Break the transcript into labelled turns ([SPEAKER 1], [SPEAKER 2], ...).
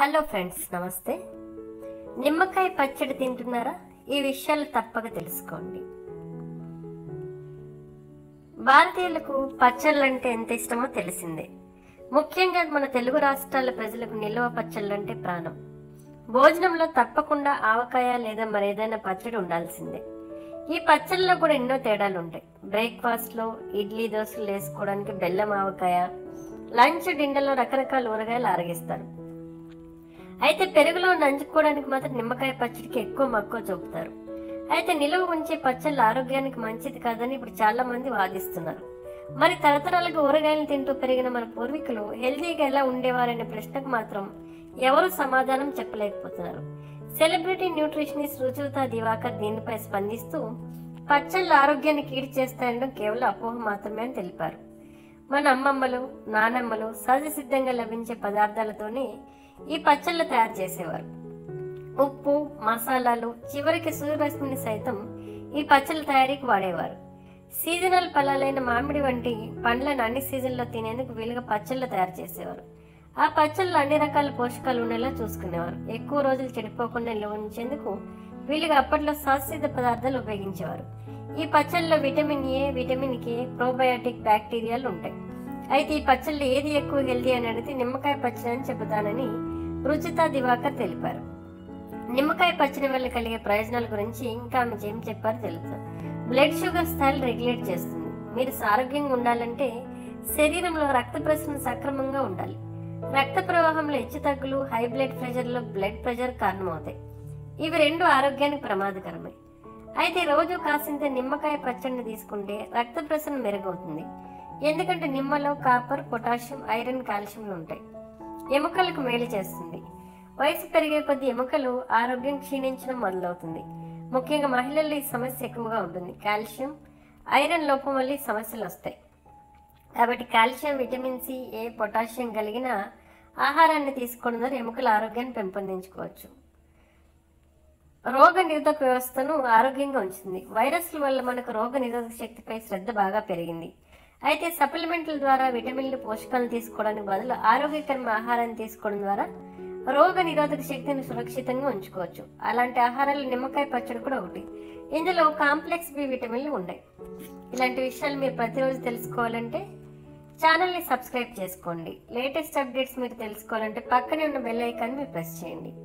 [SPEAKER 1] hello friends నమస్తే నిమ్మకాయ పచ్చడి తింటున్నారా ఈ విషయాలు తప్పక తెలుసుకోండి భారతీయులకు పచ్చళ్ళంటే ఎంత ఇష్టమో తెలిసిందే ముఖ్యంగా మన తెలుగు రాష్ట్రాల ప్రజలకు నిల్వ పచ్చళ్ళంటే ప్రాణం భోజనంలో తప్పకుండా ఆవకాయ లేదా మరేదైనా పచ్చడి ఉండాల్సిందే ఈ పచ్చళ్ళలో కూడా ఎన్నో తేడాలు ఉంటాయి బ్రేక్ఫాస్ట్ లో ఇడ్లీ దోశలు వేసుకోవడానికి బెల్లం ఆవకాయ లంచ్ డిన్నర్లో రకరకాల ఊరగాయలు ఆరగిస్తారు అయితే పెరుగులో నంచుకోవడానికి మాత్రం నిమ్మకాయ పచ్చడికి ఎక్కువ మక్కువ చూపుతారు అయితే నిలువ ఉంచే పచ్చళ్ళు ఆరోగ్యానికి మంచిది కాదని ఇప్పుడు చాలా మంది వాదిస్తున్నారు మరి తరతరాలుగా ఊరగాయలు తింటూ పెరిగిన మన పూర్వీకులు హెల్తీగా ఎలా ఉండేవారనే ప్రశ్నకు మాత్రం ఎవరు సమాధానం చెప్పలేకపోతున్నారు సెలబ్రిటీ న్యూట్రిషనిస్ట్ రుజువుతా దివాకర్ దీనిపై స్పందిస్తూ పచ్చళ్ళు ఆరోగ్యాన్ని కీడు చేస్తాయనడం కేవలం అపోహ మాత్రమే అని తెలిపారు మన అమ్మమ్మలు నానమ్మలు సహజ సిద్ధంగా లభించే పదార్థాలతోనే ఈ పచ్చళ్ళు తయారు చేసేవారు ఉప్పు మసాలాలు చివరికి సూర్యరశ్మిని సైతం ఈ పచ్చళ్ళ తయారీకి వాడేవారు సీజనల్ ఫలాలైన మామిడి వంటి పండ్లను అన్ని సీజన్లో తినేందుకు వీలుగా పచ్చళ్ళు తయారు చేసేవారు ఆ పచ్చళ్ళు అన్ని రకాల పోషకాలు ఉండేలా చూసుకునేవారు ఎక్కువ రోజులు చెడిపోకుండా నిల్వ ఉంచేందుకు వీలుగా అప్పట్లో సహసిద్ధ పదార్థాలు ఉపయోగించేవారు ఈ పచ్చళ్ళలో vitamin A vitamin K probiotic బ్యాక్టీరియాలు ఉంటాయి అయితే ఈ పచ్చళ్ళు ఏది ఎక్కువ హెల్దీ అని అడిగితే నిమ్మకాయ పచ్చడి అని చెబుతానని రుచితా దివాకర్ తెలిపారు నిమ్మకాయ పచ్చడి వల్ల కలిగే ప్రయోజనాల గురించి ఇంకా ఆమె ఏం చెప్పారో తెలుసు బ్లడ్ షుగర్ స్థాయిలు రెగ్యులేట్ చేస్తుంది మీరు ఆరోగ్యంగా ఉండాలంటే శరీరంలో రక్త ప్రసరణ సక్రమంగా ఉండాలి రక్త ప్రవాహంలో హెచ్చు తగ్గులు హై బ్లడ్ ప్రెషర్లో బ్లడ్ ప్రెషర్ కారణమవుతాయి ఇవి రెండు ఆరోగ్యానికి ప్రమాదకరమే అయితే రోజు కాసింత నిమ్మకాయ పచ్చడిని తీసుకుంటే రక్త ప్రసరణ మెరుగవుతుంది ఎందుకంటే నిమ్మలో కాపర్ పొటాషియం ఐరన్ కాల్షియంలు ఉంటాయి ఎముకలకు మేలు చేస్తుంది వయసు పెరిగే కొద్ది ఎముకలు ఆరోగ్యం క్షీణించడం మొదలవుతుంది ముఖ్యంగా మహిళల్లో ఈ సమస్య ఎక్కువగా ఉంటుంది కాల్షియం ఐరన్ లోపం వల్ల ఈ సమస్యలు వస్తాయి కాబట్టి calcium vitamin C A potassium కలిగిన ఆహారాన్ని తీసుకోవడం ద్వారా ఎముకల ఆరోగ్యాన్ని పెంపొందించుకోవచ్చు రోగ నిరోధక వ్యవస్థను ఆరోగ్యంగా ఉంచుతుంది వైరస్ల వల్ల మనకు రోగ నిరోధక శక్తిపై శ్రద్ధ బాగా పెరిగింది అయితే సప్లిమెంట్ల ద్వారా విటమిన్లు పోషకాలను తీసుకోవడానికి బదులు ఆరోగ్యకరమైన ఆహారాన్ని తీసుకోవడం ద్వారా రోగ నిరోధక శక్తిని సురక్షితంగా ఉంచుకోవచ్చు అలాంటి ఆహారాలు నిమ్మకాయ పచ్చడి కూడా ఒకటి ఇందులో కాంప్లెక్స్ బి విటమిన్లు ఉన్నాయి ఇలాంటి విషయాలు మీరు ప్రతిరోజు తెలుసుకోవాలంటే ఛానల్ని సబ్స్క్రైబ్ చేసుకోండి లేటెస్ట్ అప్డేట్స్ మీరు తెలుసుకోవాలంటే పక్కనే ఉన్న బెల్ ఐకాన్ మీరు ప్రెస్ చేయండి